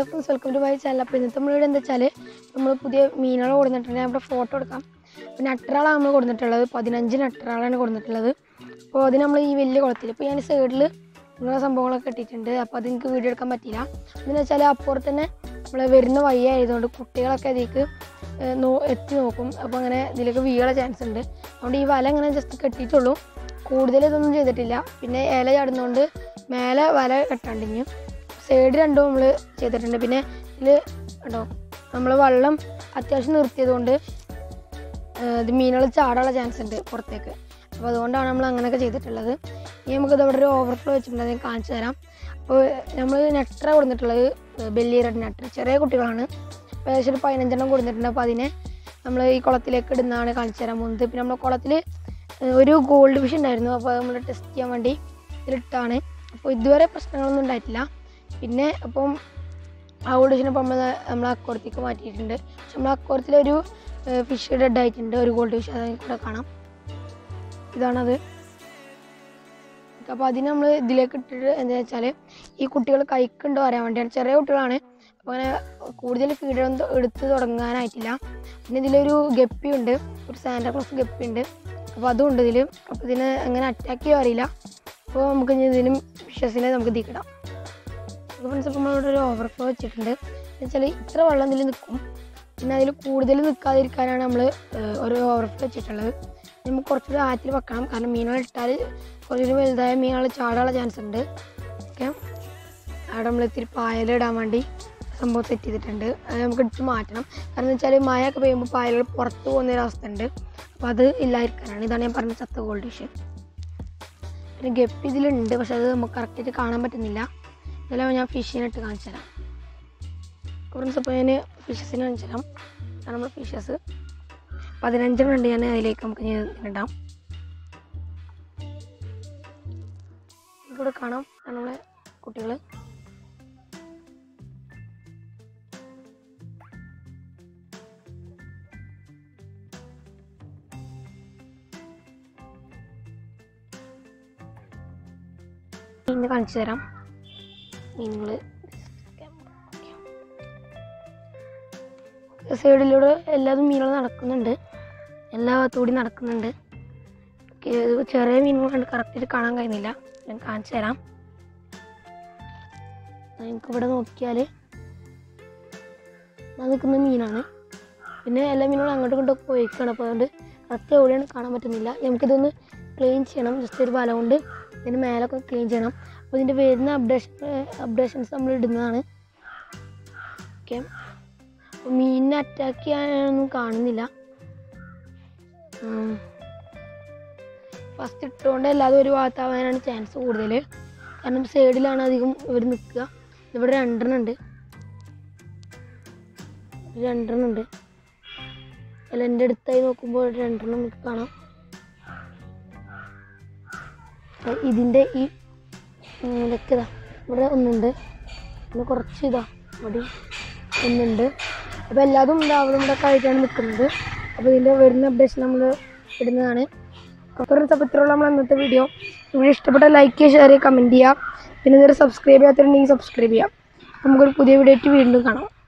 hi friends welcome to my channel അപ്പോൾ ഇന്നത്തെ നമ്മളിവിടെ എന്താ വെച്ചാൽ നമ്മൾ പുതിയ മീനുകൾ കൊടുത്തിട്ടുണ്ട് നമ്മുടെ ഫോട്ടോ എടുക്കാം അപ്പോൾ നട്ടറാളാണ് നമ്മൾ കൊടുത്തിട്ടുള്ളത് പതിനഞ്ച് നട്ടറാളാണ് കൊടുത്തിട്ടുള്ളത് അപ്പോൾ അതിന് നമ്മൾ ഈ വലിയ കുളത്തിൽ ഇപ്പോൾ ഞാൻ സൈഡിൽ ഇങ്ങനെ സംഭവങ്ങളൊക്കെ ഇട്ടിട്ടുണ്ട് അപ്പോൾ അത് എനിക്ക് വീഡിയോ എടുക്കാൻ പറ്റിയില്ല എന്ന് വെച്ചാൽ അപ്പുറത്ത് തന്നെ നമ്മൾ വരുന്ന വഴി ആയതുകൊണ്ട് കുട്ടികളൊക്കെ അതിലേക്ക് ഏഹ്, നോ എത്തി നോക്കും അപ്പോൾ അങ്ങനെ ഇതിലേക്ക് വീഴാൻ ചാൻസ് ഉണ്ട് അതുകൊണ്ട് ഈ വല ഇങ്ങനെ ജസ്റ്റ് കെട്ടിയിട്ടുള്ളൂ കൂടുതൽ ഇതൊന്നും ചെയ്തിട്ടില്ല പിന്നെ ഇല ചാടുന്നതുകൊണ്ട് മേലെ വല കെട്ടാണ്ടിഞ്ഞു സൈഡ് രണ്ടും നമ്മൾ ചെയ്തിട്ടുണ്ട് പിന്നെ ഇതിൽ ഉണ്ടോ നമ്മൾ വെള്ളം അത്യാവശ്യം നിർത്തിയത് കൊണ്ട് ഇത് മീനുകൾ ചാടാനുള്ള ചാൻസ് ഉണ്ട് പുറത്തേക്ക് അപ്പോൾ അതുകൊണ്ടാണ് നമ്മൾ അങ്ങനെയൊക്കെ ചെയ്തിട്ടുള്ളത് ഇനി നമുക്ക് ഇവിടെ ഒരു ഓവർഫ്ലോ വെച്ചിട്ടുണ്ട് അത് ഞാൻ കാണിച്ചു തരാം അപ്പോൾ നമ്മൾ നെട്ടറ കൊടുത്തിട്ടുള്ളത് ബെല്ലി റെഡ് നെട്ടർ ചെറിയ കുട്ടികളാണ് അപ്പോൾ ഏകദേശം ഒരു പതിനഞ്ചെണ്ണം കൊടുത്തിട്ടുണ്ട് അപ്പോൾ അതിനെ നമ്മൾ ഈ കുളത്തിലേക്ക് ഇടുന്നതാണ് കാണിച്ചു തരാൻ പോകുന്നത് പിന്നെ നമ്മൾ കുളത്തിൽ ഒരു ഗോൾഡ് ഫിഷ് ഉണ്ടായിരുന്നു അപ്പോൾ നമ്മൾ ടെസ്റ്റ് ചെയ്യാൻ വേണ്ടി ഇതിലിട്ടാണ് അപ്പോൾ ഇതുവരെ പ്രശ്നങ്ങളൊന്നും ഉണ്ടായിട്ടില്ല പിന്നെ അപ്പം ആ ഗോൾഡ് ഫിഷിനെ നമ്മൾ നമ്മൾ അക്കോറത്തേക്ക് മാറ്റിയിട്ടുണ്ട് പക്ഷെ നമ്മൾ അക്കോറത്തിലൊരു ഫിഷ് ഡെഡ് ആയിട്ടുണ്ട് ഒരു ഗോൾഡ് ഫിഷ് അത് കൂടെ കാണാം ഇതാണത് അപ്പോൾ അതിന് നമ്മൾ ഇതിലേക്ക് ഇട്ടിട്ട് എന്താ വെച്ചാൽ ഈ കുട്ടികൾ കൈക്കുണ്ടോ അറിയാൻ വേണ്ടിയാണ് ചെറിയ കുട്ടികളാണ് അപ്പോൾ അങ്ങനെ കൂടുതൽ ഫീഡൊന്നും എടുത്ത് തുടങ്ങാനായിട്ടില്ല പിന്നെ ഇതിലൊരു ഗപ്പി ഉണ്ട് ഒരു സാന്റാക്ലോസ് ഗപ്പി ഉണ്ട് അപ്പോൾ അതും ഉണ്ട് ഇതിൽ അപ്പോൾ ഇതിനെ എങ്ങനെ അറ്റാക്ക് ചെയ്യുമോ അറിയില്ല അപ്പോൾ നമുക്ക് ഇനി ഇതിനും ഫിഷസിനെ നമുക്ക് ഇതിക്കിടാം അപ്പോൾ ഫ്രണ്ട്സ് അപ്പോൾ നമ്മളിവിടെ ഒരു ഓവർഫ്ലോ വെച്ചിട്ടുണ്ട് എന്ന് വെച്ചാൽ ഇത്ര വെള്ളം ഇതിൽ നിൽക്കും പിന്നെ അതിൽ കൂടുതൽ നിൽക്കാതിരിക്കാനാണ് നമ്മൾ ഒരു ഓവർഫ്ലോ വെച്ചിട്ടുള്ളത് നമുക്ക് കുറച്ചുകൂടി ആഴത്തിൽ വെക്കണം കാരണം മീനുകൾ ഇട്ടാൽ കുറച്ചുകൂടി വലുതായ മീനുകൾ ചാടാനുള്ള ചാൻസ് ഉണ്ട് ഓക്കെ അവിടെ നമ്മൾ ഇത്തിരി പായലിടാൻ വേണ്ടി സംഭവം സെറ്റ് ചെയ്തിട്ടുണ്ട് അത് നമുക്ക് ഇട്ട് മാറ്റണം കാരണം എന്ന് വെച്ചാൽ മഴയൊക്കെ പെയ്യുമ്പോൾ പായലുകൾ പുറത്ത് പോകുന്ന ഒരു അവസ്ഥ ഉണ്ട് അപ്പോൾ അത് ഇല്ലാതിരിക്കാനാണ് ഇതാണ് ഞാൻ പറഞ്ഞ ചത്ത ഗോൾഡ് ഫിഷ് പിന്നെ ഗപ്പി ഇതിലുണ്ട് പക്ഷെ അത് നമുക്ക് കറക്റ്റായിട്ട് കാണാൻ പറ്റുന്നില്ല ഇതെല്ലാം ഞാൻ ഫിഷിനെ ഇട്ട് കാണിച്ചു തരാം കുറച്ച് അപ്പോൾ ഞാൻ ഫിഷസിനെ കാണിച്ചു തരാം കാരണം നമ്മൾ ഫിഷസ് പതിനഞ്ചെണ്ണം ഉണ്ട് ഞാൻ അതിലേക്ക് നമുക്ക് ഇനി ഇടാം ഇവിടെ കാണാം ഇതാണ് നമ്മളെ കുട്ടികൾ മീനിനെ കാണിച്ചു തരാം മീനുകൾ സൈഡിലൂടെ എല്ലാതും മീനുകൾ നടക്കുന്നുണ്ട് എല്ലാ ഭാഗത്തുകൂടി നടക്കുന്നുണ്ട് ഓക്കേ, ഇത് ചെറിയ മീനുകൾ കണ്ട് കറക്റ്റായിട്ട് കാണാൻ കഴിയുന്നില്ല ഞാൻ കാണിച്ചു തരാം നിങ്ങൾക്ക് ഇവിടെ നോക്കിയാൽ നിൽക്കുന്ന മീനാണ് പിന്നെ എല്ലാ മീനുകളും അങ്ങോട്ടും ഇങ്ങോട്ടും പോയിക്കാണ് അപ്പോൾ അതുകൊണ്ട് കറക്റ്റ് എവിടെയാണ് കാണാൻ പറ്റുന്നില്ല നമുക്കിതൊന്ന് ക്ലീൻ ചെയ്യണം ജസ്റ്റ് ഒരു വല കൊണ്ട് ഇതിന് മേലൊക്കെ ക്ലീൻ ചെയ്യണം അപ്പോൾ ഇതിൻ്റെ വരുന്ന അപ്ഡേഷൻ അപ്ഡേഷൻസ് നമ്മൾ ഇടുന്നതാണ് ഓക്കെ അപ്പോൾ മീനിനെ അറ്റാക്ക് ചെയ്യാനൊന്നും കാണുന്നില്ല ഫസ്റ്റ് ഇട്ടുകൊണ്ട് അല്ലാതെ ഒരു ഭാഗത്താവാനാണ് ചാൻസ് കൂടുതൽ കാരണം സൈഡിലാണ് അധികം ഇവർ നിൽക്കുക ഇവിടെ രണ്ടെണ്ണം ഉണ്ട് രണ്ടെണ്ണം ഉണ്ട് അല്ല എൻ്റെ അടുത്തായി നോക്കുമ്പോൾ രണ്ടെണ്ണം നമുക്ക് കാണാം അപ്പോൾ ഇതിൻ്റെ ഈ ഉം, ഇതൊക്കെ ഇതാ ഇവിടെ ഒന്നുണ്ട് പിന്നെ കുറച്ച് ഇതാ ഇവിടെ ഒന്നുണ്ട് അപ്പോൾ എല്ലാതും ഇതാ അവിടെ ഇവിടെ ഒക്കെ ആയിട്ടാണ് നിൽക്കുന്നത് അപ്പോൾ ഇതിൻ്റെ വരുന്ന അപ്ഡേഷൻ നമ്മൾ ഇടുന്നതാണ് അപ്പോൾ ഇത്രയുള്ള നമ്മൾ അന്നത്തെ വീഡിയോ വീഡിയോ ഇഷ്ടപ്പെട്ട ലൈക്ക് ചെയ്യുക ഷെയർ ചെയ്യുക കമൻറ്റ് ചെയ്യുക പിന്നെ ഇതൊരു സബ്സ്ക്രൈബ് ചെയ്യാത്തവരുണ്ടെങ്കിൽ സബ്സ്ക്രൈബ് ചെയ്യാം നമുക്കൊരു പുതിയ വീഡിയോ ആയിട്ട് വീണ്ടും കാണാം